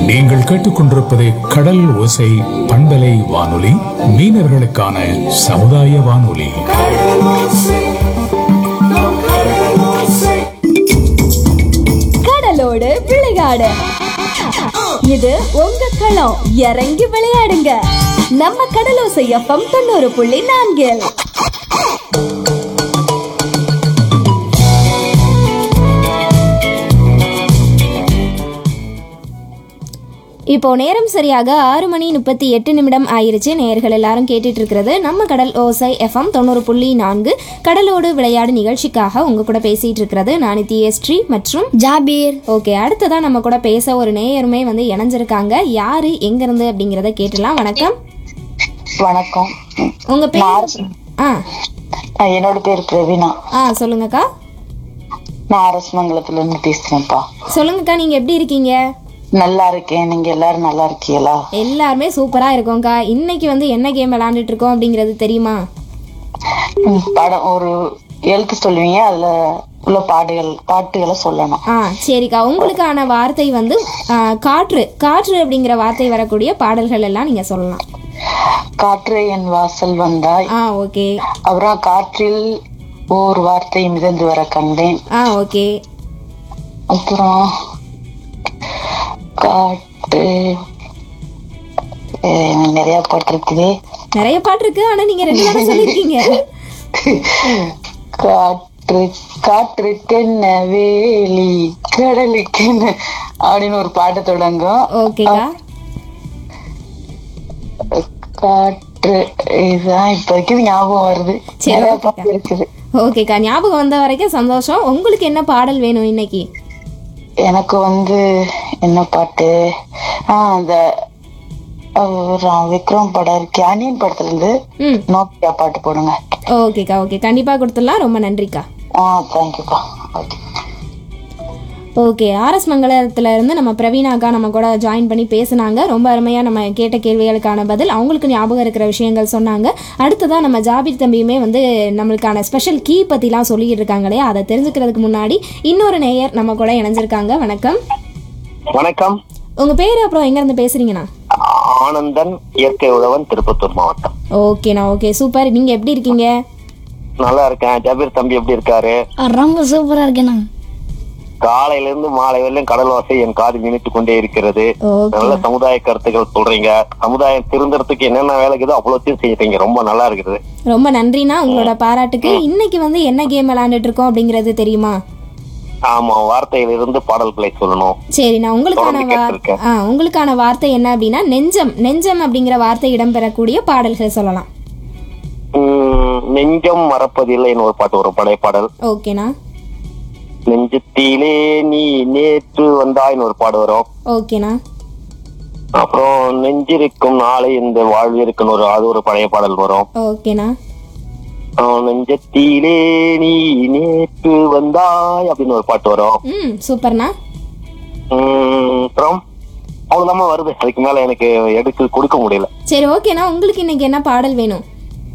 நீங்கள் கேட்டுக்கொண்டிருப்பது கடல் ஓசை பண்பலை வானொலி மீனவர்களுக்கான சமுதாய வானொலி கடலோடு விளையாடு இது உங்க களம் இறங்கி விளையாடுங்க நம்ம கடலோசை எஃப்எம் தொண்ணூறு புள்ளி நான்கில் இப்போ நேரம் சரியாக ஆறு மணி முப்பத்தி எட்டு நிமிடம் ஆயிருச்சு நேயர்கள் எல்லாரும் கேட்டுட்டு இருக்கிறது நம்ம கடல் ஓசை எஃப்எம் தொண்ணூறு புள்ளி நான்கு கடலோடு விளையாடு நிகழ்ச்சிக்காக உங்க கூட பேசிட்டு இருக்கிறது நான் ஸ்ரீ மற்றும் ஜாபீர் ஓகே அடுத்ததா நம்ம கூட பேச ஒரு நேயருமே வந்து இணைஞ்சிருக்காங்க யாரு எங்க இருந்து அப்படிங்கறத கேட்டலாம் வணக்கம் வணக்கம் உங்க பேர் நான் ஆ நான் என்னோட பேர் பிரவீனா ஆ சொல்லுங்கக்கா நான் அரசமங்கலத்துல இருந்து பேசுறேன்ப்பா சொல்லுங்கக்கா நீங்க எப்படி இருக்கீங்க நல்லா இருக்கேன் நீங்க எல்லாரும் நல்லா இருக்கீங்களா எல்லாருமே சூப்பரா இருக்கோம்க்கா இன்னைக்கு வந்து என்ன கேம் விளையாண்டுட்டு இருக்கோம் அப்படிங்கிறது தெரியுமா ம், படம் ஒரு எழுத்து சொல்லுவீங்க அதுல உள்ள பாடுகள் பாட்டுகளை சொல்லணும் ஆ சரிக்கா உங்களுக்கான வார்த்தை வந்து ஆ, காற்று காற்று அப்படிங்கிற வார்த்தை வரக்கூடிய பாடல்கள் எல்லாம் நீங்க சொல்லலாம் காற்று என் வாசல் வந்தாய் ஆ ஓகே அப்புறம் காற்றில் ஓர் வார்த்தை மிதந்து வர கண்டேன் ஆ ஓகே அப்புறம் காற்று அஹ், நிறைய பாட்டு இருக்குது நிறைய பாட்டு இருக்கு ஆனா நீங்க ரெண்டு தானே சொல்லிருக்கீங்க காற்று காற்றுக்கென்ன வேலி கடலுக்கென்ன அப்படின்னு ஒரு பாட்டு தொடங்கும் ஓகேக்கா காற்று இதுதான் இப்போதைக்கு இது ஞாபகம் வருது சரி, நிறைய ஓகேக்கா. பாட்டு இருக்குது ஓகேக்கா ஞாபகம் வந்த வரைக்கும் சந்தோஷம் உங்களுக்கு என்ன பாடல் வேணும் இன்னைக்கு எனக்கு வந்து என்ன பாட்டு ஆஹ் அந்த அவர் விக்ரம் படம் இருக்கு அனியன் படத்துல இருந்து ம் நோக்கியா பாட்டு போடுங்க ஓகேக்கா ஓகே கண்டிப்பா கொடுத்துடலாம் ரொம்ப நன்றிக்கா ஆ தேங்க்யூப்பா ஓகே ஓகே ஆர்எஸ் மங்கலத்துல இருந்து நம்ம பிரவீனாக்கா நம்ம கூட ஜாயின் பண்ணி பேசுனாங்க ரொம்ப அருமையா நம்ம கேட்ட கேள்விகளுக்கான பதில் அவங்களுக்கு ஞாபகம் இருக்கிற விஷயங்கள் சொன்னாங்க அடுத்ததா நம்ம ஜாபீர் தம்பியுமே வந்து நம்மளுக்கான ஸ்பெஷல் கீ பத்திலாம் சொல்லிட்டு இருக்காங்களே அதை தெரிஞ்சுக்கிறதுக்கு முன்னாடி இன்னொரு நேயர் நம்ம கூட இணைஞ்சிருக்காங்க வணக்கம் வணக்கம் உங்க பேர் அப்புறம் எங்க இருந்து பேசுறீங்கண்ணா ஆனந்தன் இயற்கை உழவன் திருப்பத்தூர் மாவட்டம் ஓகேண்ணா ஓகே சூப்பர் நீங்க எப்படி இருக்கீங்க நல்லா இருக்கேன் ஜபீர் தம்பி எப்படி இருக்காரு ரொம்ப சூப்பரா இருக்கேண்ணா காலையில இருந்து மாலை வரையிலும் கடல் வாசை என் காது நினைத்து கொண்டே இருக்கிறது ஓகே நல்ல சமுதாய கருத்துக்கள் சொல்றீங்க சமுதாயம் திருந்துறதுக்கு என்னென்ன வேலை இருக்குதோ அவ்வளோத்தையும் செய்யறீங்க ரொம்ப நல்லா இருக்குது ரொம்ப நன்றிண்ணா உங்களோட பாராட்டுக்கு இன்னைக்கு வந்து என்ன கேம் விளையாண்டுட்டு இருக்கோம் அப்படிங்கிறது தெரியுமா ஆமா வார்த்தையிலிருந்து பாடல்களை சொல்லணும் சரிண்ணா உங்களுக்கான தொடர்ந்து வா கேட்டிருக்கேன். ஆ உங்களுக்கான வார்த்தை என்ன அப்படின்னா நெஞ்சம் நெஞ்சம் அப்படிங்கிற வார்த்தை இடம்பெறக்கூடிய பாடல்கள் சொல்லலாம் உம், நெஞ்சம் மறப்பதில்லைன்னு ஒரு பாட்டு வரும் பழைய பாடல் ஓகேண்ணா நெஞ்சத்திலே நீ நேற்று வந்தாய்னு ஒரு பாடு வரும் ஓகேண்ணா அப்புறம் நெஞ்சிருக்கும் நாளை இந்த வாழ்விருக்குன்னு ஒரு அது ஒரு பழைய பாடல் வரும் ஓகேண்ணா அவன் நெஞ்சத்திலே நீ நேற்று வந்தாய் அப்படின்னு ஒரு பாட்டு வரும் ம் சூப்பர்ண்ணா உம், அப்புறம் அவ்வளவுதான் வருது அதுக்கு மேல எனக்கு எடுத்து கொடுக்க முடியல சரி ஓகேண்ணா உங்களுக்கு இன்னைக்கு என்ன பாடல் வேணும்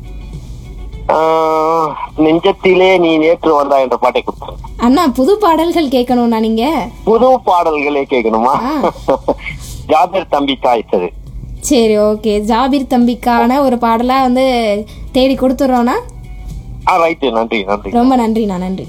ஆஹ், நெஞ்சத்திலே நீ நேற்று வந்தாய் என்ற பாட்டை கொடுத்தேன் அண்ணா புது பாடல்கள் கேட்கணும்ண்ணா நீங்க புது பாடல்களே கேட்கணுமா ஆ. ஜாபர் தம்பி சாய்ஸ் அது சரி ஓகே ஜாபீர் தம்பிக்கான ஒரு பாடலா வந்து தேடி கொடுத்துட்றோண்ணா ஆ ரைட்டு நன்றி நன்றி ரொம்ப நன்றிண்ணா நன்றி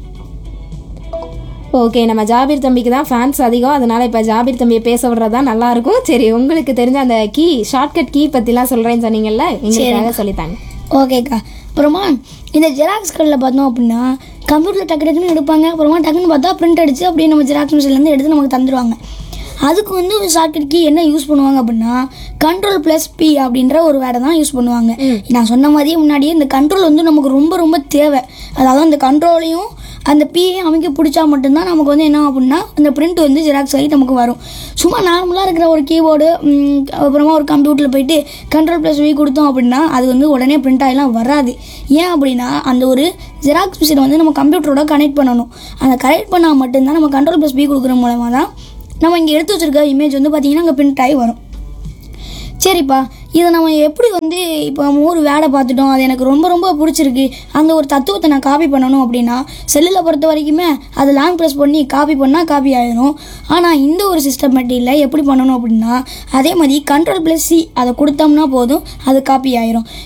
ஓகே நம்ம ஜாபீர் தம்பிக்கு தான் ஃபேன்ஸ் அதிகம் அதனால இப்போ ஜாபீர் தம்பியை பேச விடுறது தான் நல்லா இருக்கும் சரி உங்களுக்கு தெரிஞ்ச அந்த கீ ஷார்ட்கட் கீ பற்றிலாம் சொல்கிறேன்னு சொன்னீங்கல்ல எங்களுக்காக சொல்லித்தாங்க ஓகேக்கா அப்புறமா இந்த ஜெராக்ஸ் கடையில் பார்த்தோம் அப்படின்னா கம்ப்யூட்டர் டக்கு டக்குன்னு எடுப்பாங்க அப்புறமா டக்குன்னு பார்த்தா பிரிண்ட் அடிச்சு அப்படியே நம்ம ஜெராக்ஸ் மிஷின்லேருந்து எடுத்து நமக்கு தந்துடுவாங்க அதுக்கு வந்து ஒரு ஷார்ட்கட் கீ என்ன யூஸ் பண்ணுவாங்க அப்படின்னா கண்ட்ரோல் ப்ளஸ் பி அப்படின்ற ஒரு வேர்டை தான் யூஸ் பண்ணுவாங்க நான் சொன்ன மாதிரியே முன்னாடியே இந்த கண்ட்ரோல் வந்து நமக்கு ரொம்ப ரொம்ப தேவை அதாவது அந்த கண்ட்ரோலையும் அந்த பிஏ அமைக்க பிடிச்சா மட்டும்தான் நமக்கு வந்து என்ன அப்படின்னா அந்த பிரிண்ட் வந்து ஜெராக்ஸ் ஆகி நமக்கு வரும் சும்மா நார்மலாக இருக்கிற ஒரு கீபோர்டு அப்புறமா ஒரு கம்ப்யூட்டரில் போயிட்டு கண்ட்ரோல் ப்ளஸ் வி கொடுத்தோம் அப்படின்னா அது வந்து உடனே பிரிண்ட் ஆகிலாம் வராது ஏன் அப்படின்னா அந்த ஒரு ஜெராக்ஸ் மிஷினை வந்து நம்ம கம்ப்யூட்டரோட கனெக்ட் பண்ணணும் அந்த கனெக்ட் பண்ணால் மட்டும்தான் நம்ம கண்ட்ரோல் ப்ளஸ் பி கொடுக்குற மூலமாக தான் நம்ம இங்கே எடுத்து வச்சிருக்க இமேஜ் வந்து பார்த்தீங்கன்னா அங்கே பிரிண்ட் ஆகி வரும் சரிப்பா இதை நம்ம எப்படி வந்து இப்போ நம்ம ஒரு வேலை பார்த்துட்டோம் அது எனக்கு ரொம்ப ரொம்ப பிடிச்சிருக்கு அந்த ஒரு தத்துவத்தை நான் காப்பி பண்ணணும் அப்படின்னா செல்லில் பொறுத்த வரைக்குமே அதை லாங் ப்ரெஸ் பண்ணி காப்பி பண்ணால் காப்பி ஆயிடும் ஆனால் இந்த ஒரு சிஸ்டமேட்டியில் எப்படி பண்ணணும் அப்படின்னா அதே மாதிரி கண்ட்ரோல் ப்ளஸ் சி அதை கொடுத்தோம்னா போதும் அது காப்பி ஆயிரும்